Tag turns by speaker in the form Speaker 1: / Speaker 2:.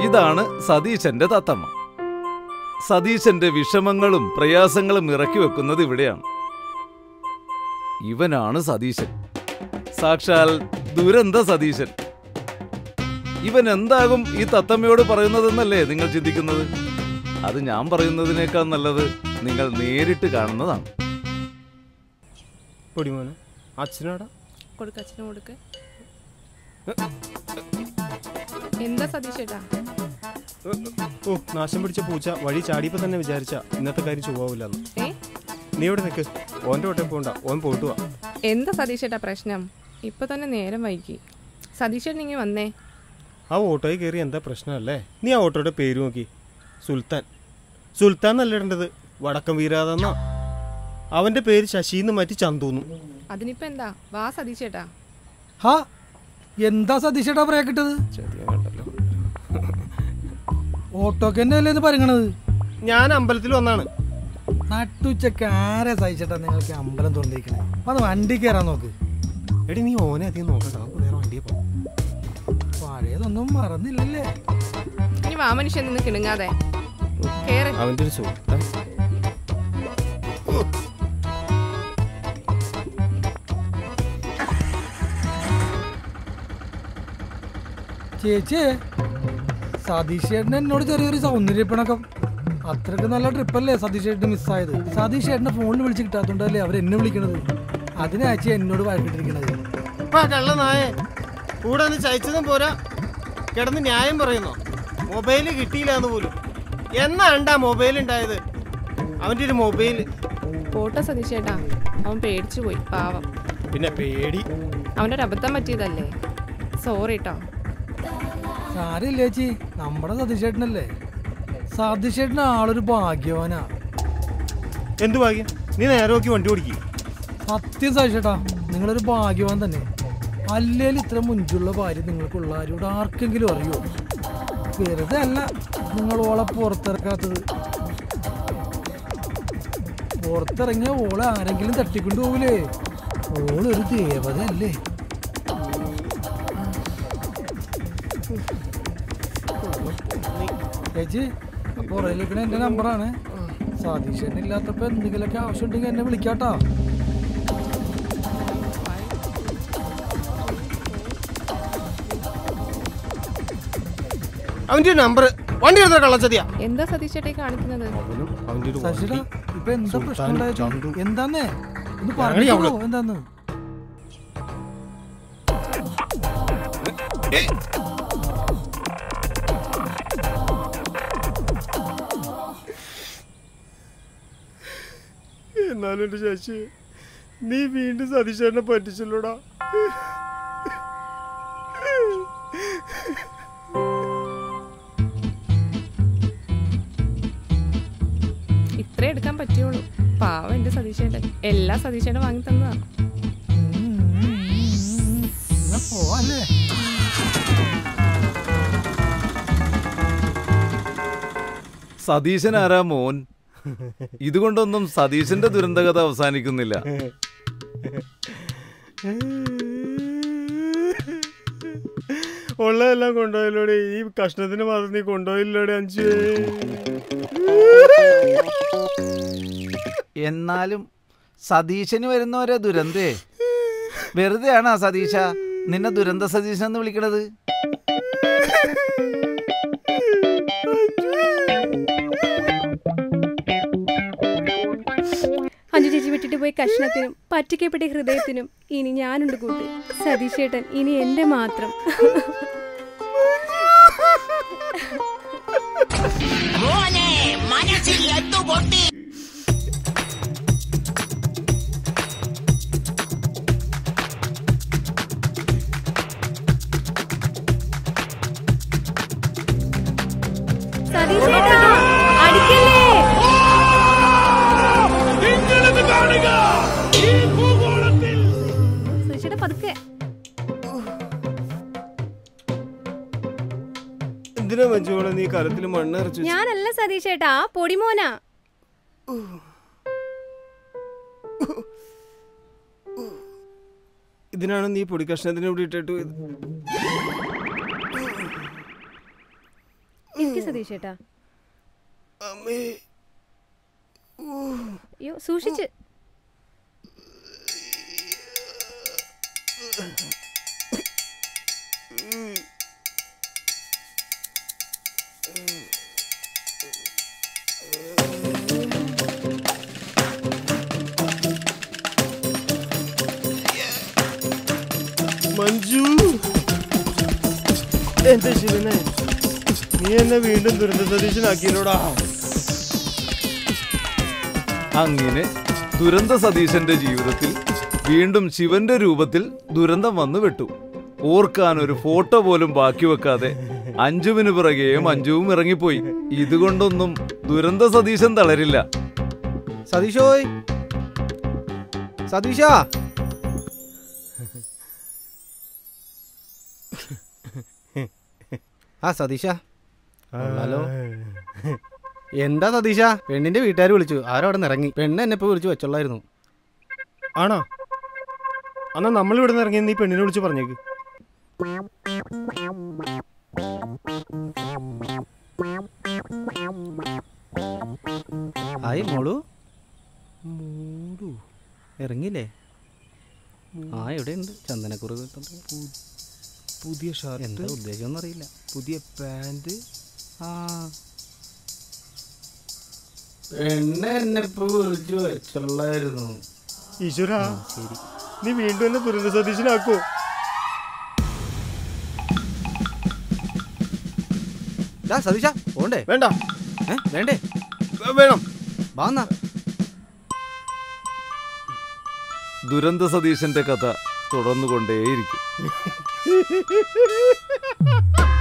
Speaker 1: ഇതാണ് സതീശന്റെ തത്തമ്മ സതീശന്റെ വിഷമങ്ങളും പ്രയാസങ്ങളും ഇറക്കി വെക്കുന്നത് ഇവിടെയാണ് ഇവനാണ് സതീശൻ സാക്ഷാൽ ദുരന്ത സതീശൻ ഇവൻ എന്താകും ഈ തത്തമ്മയോട് പറയുന്നതെന്നല്ലേ നിങ്ങൾ ചിന്തിക്കുന്നത് അത് ഞാൻ പറയുന്നതിനേക്കാൾ നല്ലത് നിങ്ങൾ നേരിട്ട് കാണുന്നതാണ്
Speaker 2: പൊടിമോനെ അച്ഛനാടാ
Speaker 3: കൊടുക്ക അച്ഛനും കൊടുക്ക എന്താ സതീഷേട്ടാ
Speaker 2: ഓ നാശം പിടിച്ച പൂച്ച വഴി ചാടിയപ്പോ തന്നെ വിചാരിച്ച ഇന്നത്തെ കാര്യം ചൊവ്വാവില്ലെന്ന്
Speaker 3: ഏ
Speaker 2: നീ ഇവിടെ നിൽക്ക് ഓൻ്റെ ഒട്ടേ പോണ്ട ഓൻ പോയിട്ട് വാ
Speaker 3: എന്താ സതീഷേട്ടാ പ്രശ്നം ഇപ്പൊ തന്നെ നേരം വൈകി സതീഷേട്ടൻ ഇങ്ങനെ വന്നേ
Speaker 2: ആ ഓട്ടോയിൽ കയറി എന്താ പ്രശ്നമല്ലേ നീ ആ ഓട്ടോയുടെ പേര് നോക്കി സുൽത്താൻ സുൽത്താൻ എന്നല്ല ഇടേണ്ടത് വടക്കം വീരാതെന്നാ അവന്റെ പേര് ശശിന്ന് മാറ്റി ചന്തൂന്നു
Speaker 3: അതിനിപ്പോ എന്താ വാ സതീഷേട്ടാ
Speaker 4: ഹാ എന്താ സതീഷേട്ടാ ബ്രേക്ക് ഇട്ടത് ഓട്ടോക്ക് തന്നെ അല്ലേ ഇത് പറയണത്
Speaker 2: ഞാൻ അമ്പലത്തിൽ വന്നാണ്
Speaker 4: നട്ടുച്ചക്ക് ആരെ സഹിച്ചിട്ടാ നിങ്ങൾക്ക് അമ്പലം തുറന്നിരിക്കണേ അത് വണ്ടി കയറാൻ നോക്ക്
Speaker 2: എടി നീ ഓനെ അധികം നോക്കണ്ട നമുക്ക് വേറെ വണ്ടിയെ പോകാം
Speaker 4: പഴയതൊന്നും മറന്നില്ലല്ലേ
Speaker 3: ഇനി വാ മനുഷ്യൻ നിന്ന് കിണുങ്ങാതെ കേറ്
Speaker 2: അവന്റെ ഒരു സുഹൃത്താൻ
Speaker 4: ചേച്ചിയെ സതീഷ് ചേട്ടന് എന്നോട് ചെറിയൊരു സൗന്ദര്യപ്പിണക്കം അത്രക്ക് നല്ല ട്രിപ്പല്ലേ സതീഷ് ചേട്ടന് മിസ്സായത് സതീഷ് ചേട്ടനെ ഫോണിൽ വിളിച്ച് കിട്ടാത്തോണ്ടല്ലേ അവർ എന്നെ വിളിക്കണത് അതിനാച്ചി എന്നോട് വഴക്കിട്ടിരിക്കണത്
Speaker 2: കള്ള നായെ കൂടെ ഒന്ന് ചയച്ചതും പോരാ കിടന്ന് ന്യായം പറയുന്നോ മൊബൈല് കിട്ടിയില്ല എന്ന് പോലും എന്നാണ്ടാ മൊബൈൽ ഉണ്ടായത് അവന്റെ ഒരു മൊബൈൽ
Speaker 3: പോട്ടെ സതീഷേട്ടാ അവൻ പേടിച്ചു പോയി പാവം
Speaker 2: പിന്നെ പേടി
Speaker 3: അവൻ്റെ ഒരു അബദ്ധം പറ്റിയതല്ലേ സോറി കേട്ടോ
Speaker 4: സാരില്ല ചേച്ചി നമ്മുടെ സതീഷ് ചേട്ടനല്ലേ സതീഷ് ചേട്ടൻ ആളൊരു ഭാഗ്യവാനാ
Speaker 2: എന്ത് ഭാഗ്യം നീ നേരെ നോക്കി വണ്ടി ഓടിക്കും
Speaker 4: സത്യം സഹിച്ചേട്ടാ നിങ്ങളൊരു ഭാഗ്യവാൻ തന്നെ അല്ലേൽ ഇത്ര മുഞ്ചുള്ള ഭാര്യ നിങ്ങൾക്കുള്ള ആരോട് ആർക്കെങ്കിലും അറിയോ വെറുതെ അല്ല നിങ്ങൾ ഓളെ പുറത്തിറക്കാത്തത് പുറത്തിറങ്ങിയ ഓളെ ആരെങ്കിലും തട്ടിക്കൊണ്ടു പോകില്ലേ ഓളൊരു ദേവതയല്ലേ ചേച്ചി പുറയിലേക്കണ എൻ്റെ നമ്പറാണ് സതീശൻ ഇല്ലാത്തപ്പോ എന്തെങ്കിലുമൊക്കെ ആവശ്യമുണ്ടെങ്കിൽ എന്നെ വിളിക്കാട്ടോ
Speaker 2: അവന്റെ നമ്പർ വണ്ടി എടുത്ത കള്ളച്ചതിയാ
Speaker 3: എന്താ സതീഷേട്ടായി കാണിക്കുന്നത്
Speaker 2: അവന്റെ ഒരു
Speaker 4: സജിടാ ഇപ്പൊ എന്താ പ്രശ്നം
Speaker 2: സുൽത്താനും
Speaker 4: ഉണ്ടായത്
Speaker 2: ചന്തു.
Speaker 4: എന്താന്നേ ഒന്ന്
Speaker 2: ഞങ്ങളീ
Speaker 4: പറഞ്ഞു
Speaker 2: അവള്.
Speaker 4: എന്താന്ന്
Speaker 2: എന്നാലും എന്റെ ശശി നീ വീണ്ടും സതീശനെ പറ്റിച്ചല്ലോടാ
Speaker 3: ഇത്രേ എടുക്കാൻ പറ്റുള്ളൂ പാവം എൻ്റെ സതീഷേട്ടൻ എല്ലാ സതീഷേട്ടൻ വാങ്ങി തന്നതാ
Speaker 4: എന്നാ പോവാല്ലേ
Speaker 1: സതീശൻ ആരാ മോൻ ഇതുകൊണ്ടൊന്നും സതീശന്റെ ദുരന്തകഥ അവസാനിക്കുന്നില്ല
Speaker 2: ഉള്ളതെല്ലാം കൊണ്ടുപോയില്ലോടെ ഈ കഷ്ണത്തിന് മാത്രം നീ കൊണ്ടുപോയില്ലോടെ അഞ്ചു
Speaker 5: എന്നാലും സതീശന് വരുന്നവരെ ദുരന്തേ വെറുതെയാണോ സതീശ നിന്നെ ദുരന്ത സതീശൻ എന്ന് വിളിക്കണത്
Speaker 6: അഞ്ചു ചേച്ചി വിട്ടിട്ട് പോയി കഷ്ണത്തിനും പറ്റിക്കപ്പെട്ട ഹൃദയത്തിനും ഇനി ഞാനുണ്ട് കൂട്ട് സതീഷേട്ടൻ ഇനി എന്റെ മാത്രം സതീഷേട്ടാ അടിക്കല്ലേ സതീഷേട്ടാ പതുക്കെ
Speaker 2: എന്തിനാ മഞ്ജുവോളെ നീ കലത്തിൽ മണ്ണിറച്ചു
Speaker 6: ഞാനല്ല സതീഷേട്ടാ ആ പൊടിമോനാ
Speaker 2: ഇതിനാണ് നീ പൊടി കഷ്ണത്തിന് ഇവിടെ ഇട്ടിട്ട് പോയത്
Speaker 6: സതീഷേട്ടാ
Speaker 2: അമ്മേ
Speaker 6: അയ്യോ സൂക്ഷിച്ച്
Speaker 2: മഞ്ജു എന്റെ ശിവനെ നീ എന്നെ വീണ്ടും ദുരന്ത സതീശനാക്കിയല്ലോടാ
Speaker 1: അങ്ങനെ ദുരന്ത സതീശന്റെ ജീവിതത്തിൽ വീണ്ടും ശിവന്റെ രൂപത്തിൽ ദുരന്തം വന്നു വിട്ടു ഓർക്കാൻ ഒരു ഫോട്ടോ പോലും ബാക്കി വെക്കാതെ അഞ്ജുവിന് പിറകെയും അഞ്ജുവും ഇറങ്ങിപ്പോയി ഇതുകൊണ്ടൊന്നും ദുരന്ത സതീശൻ തളരില്ല
Speaker 2: സതീഷോയ് സതീഷ
Speaker 7: ആ സതീശ ഹലോ എന്താ സതീശ പെണ്ണിന്റെ വീട്ടുകാർ വിളിച്ചു ആരോ അവിടെ നിന്ന് ഇറങ്ങി പെണ്ണ് എന്നെ ഇപ്പൊ വിളിച്ചു വെച്ചോളായിരുന്നു
Speaker 2: ആണോ എന്നാ നമ്മൾ ഇവിടെ നിന്ന് ഇറങ്ങി നീ പെണ്ണിനെ വിളിച്ച് പറഞ്ഞേക്ക്
Speaker 7: ഹായ് മോളു ഇറങ്ങിയില്ലേ ആ ഇവിടെ ഉണ്ട് ചന്ദനക്കുറവ്
Speaker 2: പുതിയ
Speaker 7: എന്താ ഉദ്ദേശം ഒന്നും അറിയില്ല
Speaker 2: പുതിയ പാന്റ്
Speaker 7: ആ പെണ്ണ് എന്നെ ഇപ്പൊ വിളിച്ചു വെച്ചോളായിരുന്നു
Speaker 2: ഈശ്വര
Speaker 7: ശരി
Speaker 2: നീ വീണ്ടും എന്നെ ദുരന്ത സതീശനാക്കോ
Speaker 7: ഡാ സതീശ പോണ്ടേ
Speaker 2: വേണ്ട
Speaker 7: ഏ വേണ്ടേ
Speaker 2: വേ- വേണം
Speaker 7: വാ എന്നാ
Speaker 1: ദുരന്ത സതീശന്റെ കഥ തുടർന്നുകൊണ്ടേയിരിക്കും